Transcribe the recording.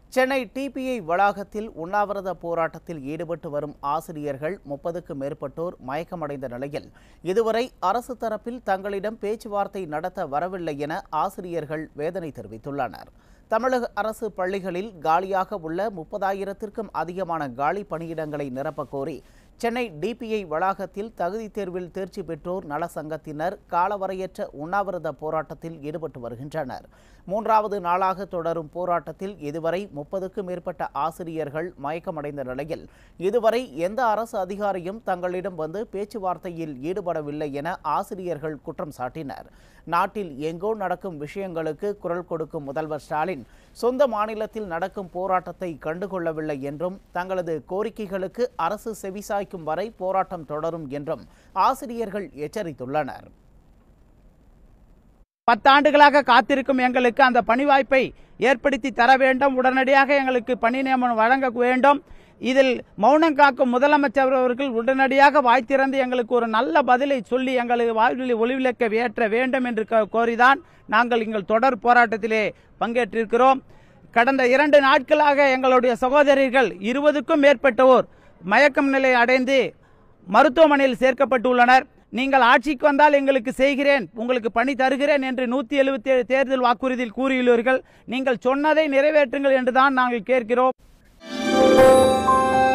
Chennai DPI வளாகத்தில் உண்ணாவிரத போராட்டத்தில் ஈடுபட்டு வரும் ஆசிரியர்கள் முப்பதுக்கு மேற்பட்டோர் மயக்கமடைந்த நிலையில் இதுவரை அரசு தரப்பில் தங்களிடம் பேச்சுவார்த்தை நடத்த வரவில்லை என ஆசிரியர்கள் வேதனை தெரிவித்துள்ளனர் தமிழக அரசு பள்ளிகளில் காலியாக உள்ள முப்பதாயிரத்திற்கும் அதிகமான காலி பணியிடங்களை நிரப்பக் கோரி சென்னை டிபிஐ வளாகத்தில் தகுதி தேர்வில் தேர்ச்சி பெற்றோர் நல சங்கத்தினர் காலவரையற்ற உண்ணாவிரத போராட்டத்தில் ஈடுபட்டு வருகின்றனர் மூன்றாவது நாளாக தொடரும் போராட்டத்தில் இதுவரை முப்பதுக்கும் மேற்பட்ட ஆசிரியர்கள் மயக்கமடைந்த நிலையில் இதுவரை எந்த அரசு அதிகாரியும் தங்களிடம் வந்து பேச்சுவார்த்தையில் ஈடுபடவில்லை என ஆசிரியர்கள் குற்றம் சாட்டினர் நாட்டில் எங்கோ நடக்கும் விஷயங்களுக்கு குரல் கொடுக்கும் முதல்வர் ஸ்டாலின் சொந்த மாநிலத்தில் நடக்கும் போராட்டத்தை கண்டுகொள்ளவில்லை என்றும் தங்களது கோரிக்கைகளுக்கு அரசு செவிசாய்க்கும் வரை போராட்டம் தொடரும் என்றும் ஆசிரியர்கள் எச்சரித்துள்ளனர் பத்தாண்டுகளாக காத்திருக்கும் எங்களுக்கு அந்த பணி வாய்ப்பை ஏற்படுத்தி தர வேண்டும் உடனடியாக எங்களுக்கு பணி நியமனம் வழங்க வேண்டும் இதில் மௌனம் காக்கும் முதலமைச்சர் அவர்கள் உடனடியாக வாய் திறந்து எங்களுக்கு ஒரு நல்ல பதிலை சொல்லி எங்களுக்கு வாழ்வில் ஒளிவிளக்க ஏற்ற வேண்டும் என்று கோ- கோரிதான் நாங்கள் எங்கள் தொடர் போராட்டத்திலே பங்கேற்றிருக்கிறோம் கடந்த இரண்டு நாட்களாக எங்களுடைய சகோதரிகள் இருபதுக்கும் மேற்பட்டோர் மயக்கம் நிலை அடைந்து மருத்துவமனையில் சேர்க்கப்பட்டுள்ளனர் நீங்கள் ஆட்சிக்கு வந்தால் எங்களுக்கு செய்கிறேன் உங்களுக்கு பணி தருகிறேன் என்று நூற்றி எழுபத்தி ஏழு தேர்தல் வாக்குறுதியில் கூறியுள்ளீர்கள் நீங்கள் சொன்னதை நிறைவேற்றுங்கள் என்றுதான் நாங்கள் கேட்கிறோம்